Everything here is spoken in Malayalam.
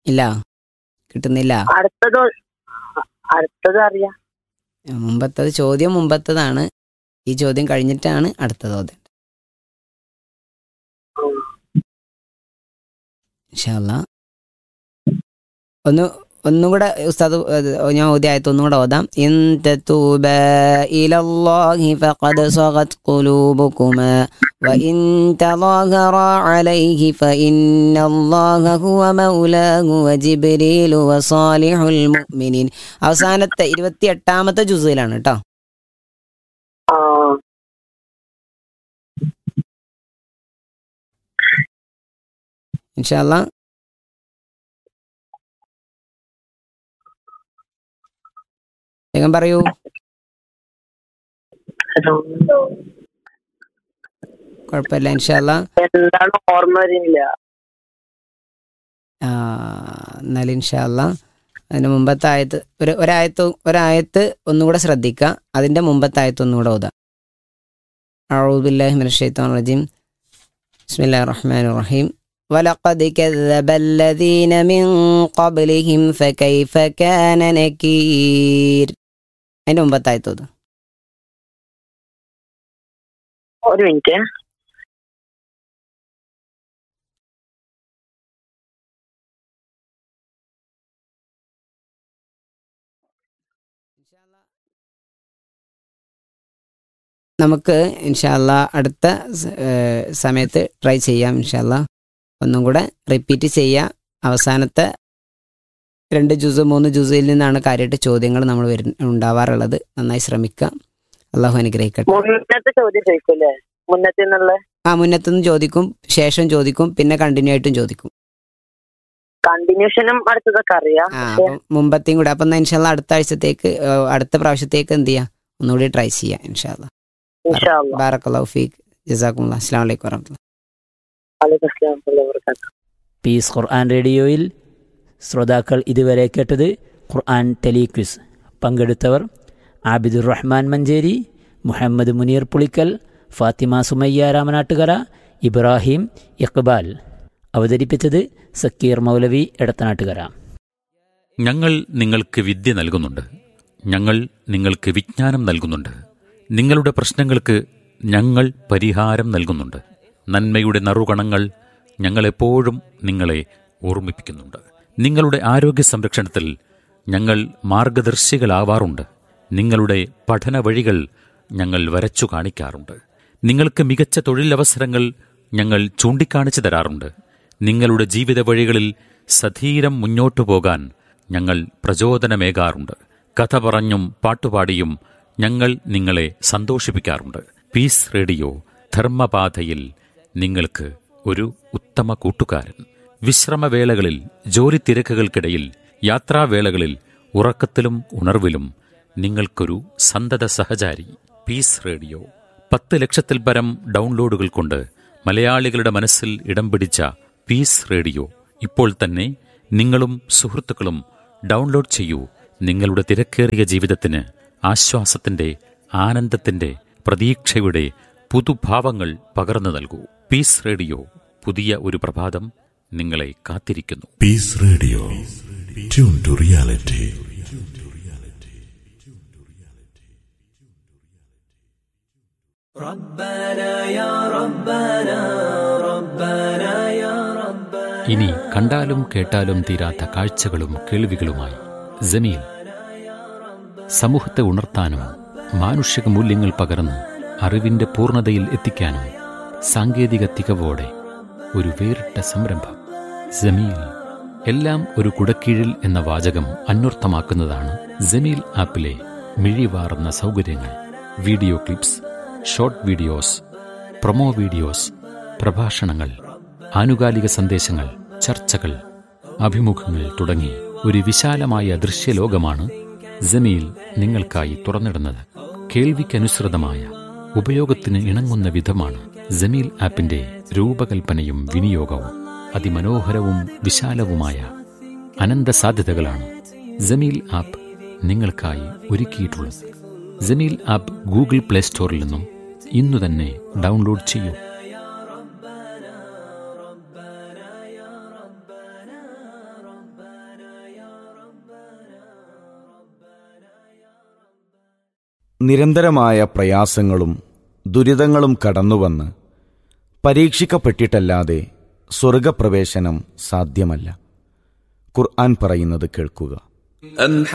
ഇല്ല കിട്ടുന്നില്ല അടുത്തത് അടുത്തത് അറിയാം മുമ്പത്തത് ചോദ്യം മുമ്പത്തതാണ് ഈ ചോദ്യം കഴിഞ്ഞിട്ടാണ് അടുത്ത ചോദ്യം ഇൻഷാല്ല ഒന്ന് ഒന്നും കൂടെ ഉസ്താദ് അത് ഞാൻ ഓതി ആയത്ത് ഒന്നും കൂടെ ഓതാം ഇൻ തതൂബ ഇലല്ലാഹി ഫഖദ് സഗത് ഖുലൂബുകുമാ وإن تظاهرا عليه فإن الله هو مولاه وجبريل وصالح المؤمنين അവസാനത്തെ ഇരുപത്തി എട്ടാമത്തെ ജുസയിലാണ് കേട്ടോ ആ ഇൻഷാല്ല വേഗം പറയൂ കുഴപ്പമില്ല ഇൻഷാല്ല എന്താണ് ഓർമ്മ വരുന്നില്ല ആ, എന്നാൽ ഇൻഷാല്ല അതിന് മുമ്പത്തെ ആയത്ത് ഒരു ഒരായത്ത് ഒരായത്ത് ഒന്നുകൂടെ ശ്രദ്ധിക്കുക അതിൻ്റെ മുമ്പത്തെ ആയത്ത് ഒന്നുകൂടെ ഓതാം أعوذ بالله من الشيطان الرجيم بسم الله الرحمن الرحيم ولقد كذب الذين من قبلهم فكيف كان نكير അതിൻ്റെ മുമ്പത്തെ ആയത്ത് ഓതും ഒരു മിനിറ്റ് നമുക്ക് ഇൻഷാല്ല അടുത്ത സ- ഏഹ് സമയത്ത് ട്രൈ ചെയ്യാം ഇൻഷാല്ല ഒന്നും കൂടെ റിപ്പീറ്റ് ചെയ്യാം അവസാനത്തെ രണ്ട് ജ്യൂസ് മൂന്ന് ജ്യൂസിൽ നിന്നാണ് കാര്യമായിട്ട് ചോദ്യങ്ങൾ നമ്മൾ വരു ഉണ്ടാവാറുള്ളത് നന്നായി ശ്രമിക്കുക അള്ളാഹു അനുഗ്രഹിക്കട്ടെ മുന്നത്തെ ചോദ്യം ചോദിക്കൂലേ മുന്നത്തെ നിന്നുള്ള ആ മുന്നത്തുനിന്ന് ചോദിക്കും ശേഷം ചോദിക്കും പിന്നെ കണ്ടിന്യൂ ആയിട്ടും ചോദിക്കും കണ്ടിന്യൂഷനും അടുത്തതൊക്കെ അറിയാം ആ പക്ഷെ അപ്പം മുമ്പത്തെയും കൂടെ അപ്പം ഇൻഷാല്ല അടുത്ത ആഴ്ചത്തേക്ക് ഏഹ് അടുത്ത പ്രാവശ്യത്തേക്ക് എന്ത് ചെയ്യാം ഒന്നുകൂടി ട്രൈ ചെയ്യാം ഇൻഷാല്ല ഇൻഷാ അല്ലാ. ബാറക്കല്ലാഹു ഫീഖ് ജസാക്കുമുള്ള അസ്സാം വലൈക്കും വറഹമത്തുള്ള വലൈക്കും അസ്സലാം വറഹ്മത്തുള്ളാഹി വബറകാതുഹു. പീസ് ഖുർആൻ റേഡിയോയിൽ ശ്രോതാക്കൾ ഇതുവരെ കേട്ടത് ഖുർആൻ ടെലിക്വിസ് പങ്കെടുത്തവർ ആബിദുർ റഹ്മാൻ മഞ്ചേരി മുഹമ്മദ് മുനീർ പുളിക്കൽ ഫാത്തിമ സുമയ്യ രാമനാട്ടുകര ഇബ്രാഹിം ഇഖ്ബാൽ അവതരിപ്പിച്ചത് സക്കീർ മൗലവി എടത്തനാട്ടുകര ഞങ്ങൾ നിങ്ങൾക്ക് വിദ്യ നൽകുന്നുണ്ട് ഞങ്ങൾ നിങ്ങൾക്ക് വിജ്ഞാനം നൽകുന്നുണ്ട് നിങ്ങളുടെ പ്രശ്നങ്ങൾക്ക് ഞങ്ങൾ പരിഹാരം നൽകുന്നുണ്ട് നന്മയുടെ നറുകണങ്ങൾ ഞങ്ങളെപ്പോഴും നിങ്ങളെ ഓർമ്മിപ്പിക്കുന്നുണ്ട് നിങ്ങളുടെ ആരോഗ്യ സംരക്ഷണത്തിൽ ഞങ്ങൾ മാർഗദർശികളാവാറുണ്ട് നിങ്ങളുടെ പഠന വഴികൾ ഞങ്ങൾ വരച്ചു കാണിക്കാറുണ്ട് നിങ്ങൾക്ക് മികച്ച തൊഴിലവസരങ്ങൾ ഞങ്ങൾ ചൂണ്ടിക്കാണിച്ചു തരാറുണ്ട് നിങ്ങളുടെ ജീവിത വഴികളിൽ സധീരം മുന്നോട്ടു പോകാൻ ഞങ്ങൾ പ്രചോദനമേകാറുണ്ട് കഥ പറഞ്ഞും പാട്ടുപാടിയും ഞങ്ങൾ നിങ്ങളെ സന്തോഷിപ്പിക്കാറുണ്ട് പീസ് റേഡിയോ ധർമ്മപാതയിൽ നിങ്ങൾക്ക് ഒരു ഉത്തമ കൂട്ടുകാരൻ വിശ്രമവേളകളിൽ ജോലി തിരക്കുകൾക്കിടയിൽ യാത്രാവേളകളിൽ ഉറക്കത്തിലും ഉണർവിലും നിങ്ങൾക്കൊരു സന്തത സഹചാരി പീസ് റേഡിയോ പത്ത് ലക്ഷത്തിൽ പരം ഡൗൺലോഡുകൾ കൊണ്ട് മലയാളികളുടെ മനസ്സിൽ ഇടം പിടിച്ച പീസ് റേഡിയോ ഇപ്പോൾ തന്നെ നിങ്ങളും സുഹൃത്തുക്കളും ഡൗൺലോഡ് ചെയ്യൂ നിങ്ങളുടെ തിരക്കേറിയ ജീവിതത്തിന് ആശ്വാസത്തിന്റെ ആനന്ദത്തിന്റെ പ്രതീക്ഷയുടെ പുതുഭാവങ്ങൾ പകർന്നു നൽകൂ പീസ് റേഡിയോ പുതിയ ഒരു പ്രഭാതം നിങ്ങളെ കാത്തിരിക്കുന്നു Peace Radio. Tune to reality. ഇനി കണ്ടാലും കേട്ടാലും തീരാത്ത കാഴ്ചകളും കേൾവികളുമായി ജമീൽ സമൂഹത്തെ ഉണർത്താനും മാനുഷിക മൂല്യങ്ങൾ പകർന്ന് അറിവിന്റെ പൂർണ്ണതയിൽ എത്തിക്കാനും സാങ്കേതിക തികവോടെ ഒരു വേറിട്ട സംരംഭം ജമീൽ എല്ലാം ഒരു കുടക്കീഴിൽ എന്ന വാചകം അന്വർത്ഥമാക്കുന്നതാണ് ജമീൽ ആപ്പിലെ മിഴിവാർന്ന സൗകര്യങ്ങൾ video clips short videos promo videos പ്രഭാഷണങ്ങൾ ആനുകാലിക സന്ദേശങ്ങൾ ചർച്ചകൾ അഭിമുഖങ്ങൾ തുടങ്ങി ഒരു വിശാലമായ ദൃശ്യലോകമാണ് ജമീൽ നിങ്ങൾക്കായി തുറന്നിടുന്നത് കേൾവിക്കനുസൃതമായ ഉപയോഗത്തിന് ഇണങ്ങുന്ന വിധമാണ് ജമീൽ ആപ്പിന്റെ രൂപകൽപ്പനയും വിനിയോഗവും അതിമനോഹരവും വിശാലവുമായ അനന്ത സാധ്യതകളാണ് ജമീൽ ആപ്പ് നിങ്ങൾക്കായി ഒരുക്കിയിട്ടുള്ളത് ജമീൽ ആപ്പ് ഗൂഗിൾ പ്ലേ സ്റ്റോറിൽ നിന്നും ഇന്നു തന്നെ ഡൗൺലോഡ് ചെയ്യൂ നിരന്തരമായ പ്രയാസങ്ങളും ദുരിതങ്ങളും കടന്നുവന്ന് പരീക്ഷിക്കപ്പെട്ടിട്ടല്ലാതെ സ്വർഗപ്രവേശനം സാധ്യമല്ല ഖുർആൻ പറയുന്നത് കേൾക്കുക أم